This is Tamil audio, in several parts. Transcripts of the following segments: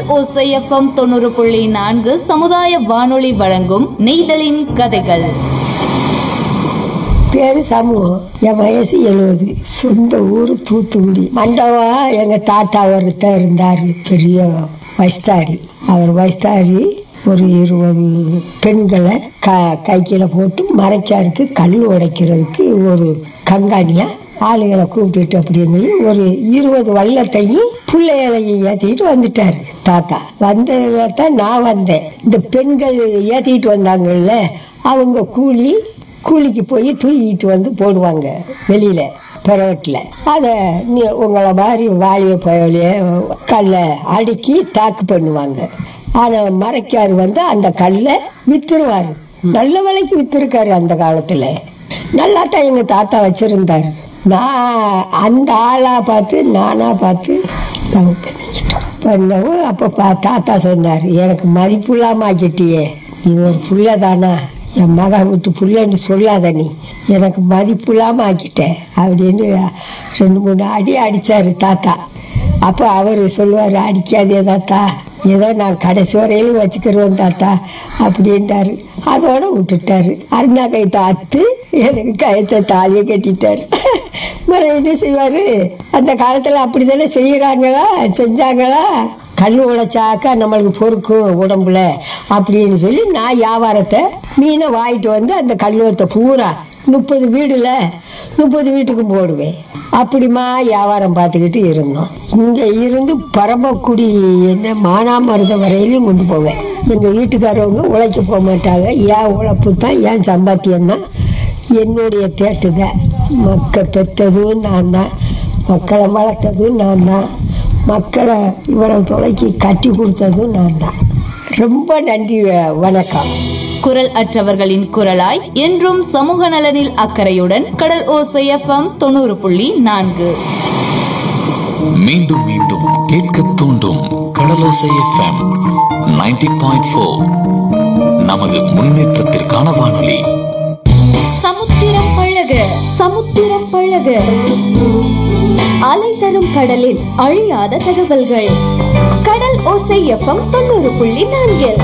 ஓசை எஃப்எம் தொண்ணூறு புள்ளி நான்கு சமுதாய வானொலி வழங்கும் நெய்தலின் கதைகள் பேரு சமூகம் என் வயசு எழுபது சொந்த ஊர் தூத்துக்குடி மண்டபம் எங்க தாத்தா ஒருத்தர் இருந்தார் பெரிய வயஸ்தாரி அவர் வயஸ்தாரி ஒரு இருபது பெண்களை க கைக்கில போட்டு மறைக்காருக்கு கல் உடைக்கிறதுக்கு ஒரு கங்காணியா ஆளுகளை கூப்பிட்டுட்டு அப்படிங்க ஒரு இருபது வள்ளத்தையும் பிள்ளைகளையும் ஏற்றிக்கிட்டு வந்துட்டாரு தாத்தா வந்ததுல தான் நான் வந்தேன் இந்த பெண்கள் ஏற்றிக்கிட்டு வந்தாங்கல்ல அவங்க கூலி கூலிக்கு போய் தூக்கிட்டு வந்து போடுவாங்க வெளியில பிறவட்டில் அதை நீ உங்களை மாதிரி வாலிய பயலிய கல்லை அடுக்கி தாக்கு பண்ணுவாங்க ஆனால் மறைக்கார் வந்து அந்த கல்லை வித்துருவார் நல்ல விலைக்கு வித்துருக்காரு அந்த காலத்தில் நல்லா தான் எங்கள் தாத்தா வச்சிருந்தாரு நான் அந்த ஆளாக பார்த்து நானாக பார்த்து லவ் பண்ணிக்கிட்டோம் பண்ணவும் அப்போ பா தாத்தா சொன்னார் எனக்கு மதிப்பு இல்லாமல் ஆக்கிட்டியே நீ ஒரு புள்ள தானா என் மகன் விட்டு புள்ளன்னு சொல்லாத நீ எனக்கு மதிப்பு இல்லாமல் ஆக்கிட்டேன் அப்படின்னு ரெண்டு மூணு அடி அடித்தார் தாத்தா அப்போ அவர் சொல்லுவார் அடிக்காதே தாத்தா ஏதோ நான் கடைசி வரையிலும் வச்சுக்கிறோம் தாத்தா அப்படின்ட்டாரு அதோட விட்டுட்டாரு அருணா கைத்தை அத்து எனக்கு கயத்தை தாலியை கட்டிட்டாரு மறு என்ன செய்வார் அந்த காலத்தில் அப்படி தானே செய்கிறாங்களா செஞ்சாங்களா கல் உழைச்சாக்கா நம்மளுக்கு பொறுக்கும் உடம்புல அப்படின்னு சொல்லி நான் வியாபாரத்தை மீனை வாங்கிட்டு வந்து அந்த கல்லுவத்தை பூரா முப்பது வீடுல முப்பது வீட்டுக்கு போடுவேன் அப்படிமா வியாபாரம் பார்த்துக்கிட்டு இருந்தோம் இங்கே இருந்து பரமக்குடி என்ன மானாமருதம் வரையிலையும் கொண்டு போவேன் எங்கள் வீட்டுக்காரவங்க உழைக்க போக மாட்டாங்க ஏன் உழைப்பு தான் ஏன் சம்பாத்தியம் தான் என்னுடைய தேட்டு தான் மக்கள் பெற்றதும் நான் தான் மக்களை வளர்த்ததும் நான் தான் மக்களை இவ்வளவு தொலைக்கு கட்டி கொடுத்ததும் நான் தான் ரொம்ப நன்றி வ- வணக்கம் குரல் அற்றவர்களின் குரலாய் என்றும் சமூக நலனில் அக்கறையுடன் கடல் ஓசை எஃப்எம் தொண்ணூறு புள்ளி நான்கு மீண்டும் மீண்டும் கேட்க தூண்டும் கடலோசை எஃப்எம் 90.4 பாயிண்ட் ஃபோர் நமது முன்னேற்றத்திற்கான வானொலி சமுத்திரம் பழக சமுத்திரம் பழக அலை தரும் கடலில் அழியாத தகவல்கள் கடல் ஓசை எஃப்எம் தொண்ணூறு புள்ளி நான்கில்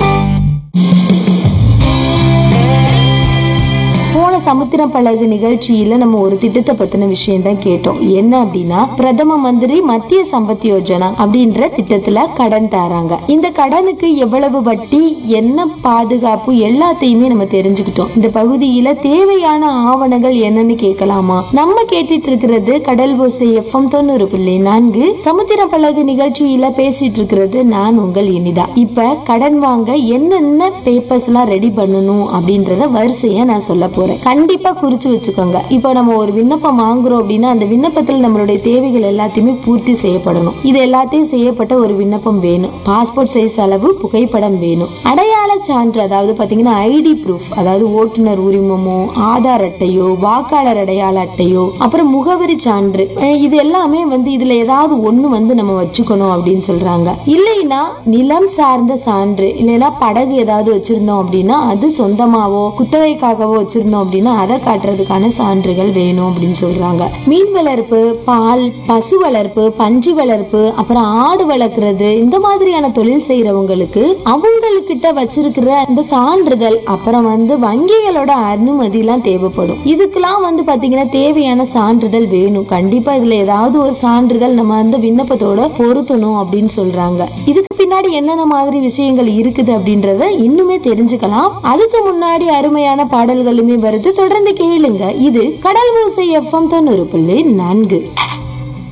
போன சமுத்திரம் பழகு நிகழ்ச்சியில நம்ம ஒரு திட்டத்தை பத்தின விஷயம் தான் கேட்டோம் என்ன அப்படின்னா பிரதம மந்திரி மத்திய சம்பத் யோஜனா அப்படின்ற திட்டத்துல கடன் தராங்க இந்த கடனுக்கு எவ்வளவு வட்டி என்ன பாதுகாப்பு எல்லாத்தையுமே நம்ம தெரிஞ்சுக்கிட்டோம் இந்த பகுதியில தேவையான ஆவணங்கள் என்னன்னு கேட்கலாமா நம்ம கேட்டுட்டு இருக்கிறது கடல் ஓசை எஃப்எம் தொண்ணூறு புள்ளி நான்கு சமுத்திர பழகு நிகழ்ச்சியில பேசிட்டு இருக்கிறது நான் உங்கள் இனிதா இப்ப கடன் வாங்க என்னென்ன பேப்பர்ஸ் எல்லாம் ரெடி பண்ணணும் அப்படின்றத வரிசையா நான் சொல்ல போறேன் கண்டிப்பா குறிச்சு வச்சுக்கோங்க இப்போ நம்ம ஒரு விண்ணப்பம் வாங்குறோம் அப்படின்னா அந்த விண்ணப்பத்தில் நம்மளுடைய தேவைகள் எல்லாத்தையுமே பூர்த்தி செய்யப்படணும் இது எல்லாத்தையும் செய்யப்பட்ட ஒரு விண்ணப்பம் வேணும் பாஸ்போர்ட் சைஸ் அளவு புகைப்படம் வேணும் அடையாள சான்று அதாவது பாத்தீங்கன்னா ஐடி ப்ரூஃப் அதாவது ஓட்டுநர் உரிமமோ ஆதார் அட்டையோ வாக்காளர் அடையாள அட்டையோ அப்புறம் முகவரி சான்று அஹ் இது எல்லாமே வந்து இதுல ஏதாவது ஒண்ணு வந்து நம்ம வச்சுக்கணும் அப்படின்னு சொல்றாங்க இல்லைன்னா நிலம் சார்ந்த சான்று இல்லைன்னா படகு ஏதாவது வச்சிருந்தோம் அப்படின்னா அது சொந்தமாவோ குத்தகைக்காகவோ வச்சிருந்தோம் அப்படின்னா அதை காட்டுறதுக்கான சான்றுகள் வேணும் அப்படின்னு சொல்றாங்க மீன் வளர்ப்பு பால் பசு வளர்ப்பு பன்றி வளர்ப்பு அப்புறம் ஆடு வளர்க்கறது இந்த மாதிரியான தொழில் செய்யறவங்களுக்கு அவங்களுக்கிட்ட வச்சிருக்கிற இந்த சான்றிதழ் அப்புறம் வந்து வங்கிகளோட அனுமதி எல்லாம் தேவைப்படும் இதுக்கெல்லாம் வந்து பாத்தீங்கன்னா தேவையான சான்றிதழ் வேணும் கண்டிப்பா இதுல ஏதாவது ஒரு சான்றிதழ் நம்ம அந்த விண்ணப்பத்தோட பொருத்தணும் அப்படின்னு சொல்றாங்க இதுக்கு பின்னாடி என்னென்ன மாதிரி விஷயங்கள் இருக்குது அப்படின்றத இன்னுமே தெரிஞ்சுக்கலாம் அதுக்கு முன்னாடி அருமையான பாடல்களுமே வருது தொடர்ந்து கேளுங்க இது கடல் மூசை எஃப்எம் தொண்ணூறு புள்ளி நான்கு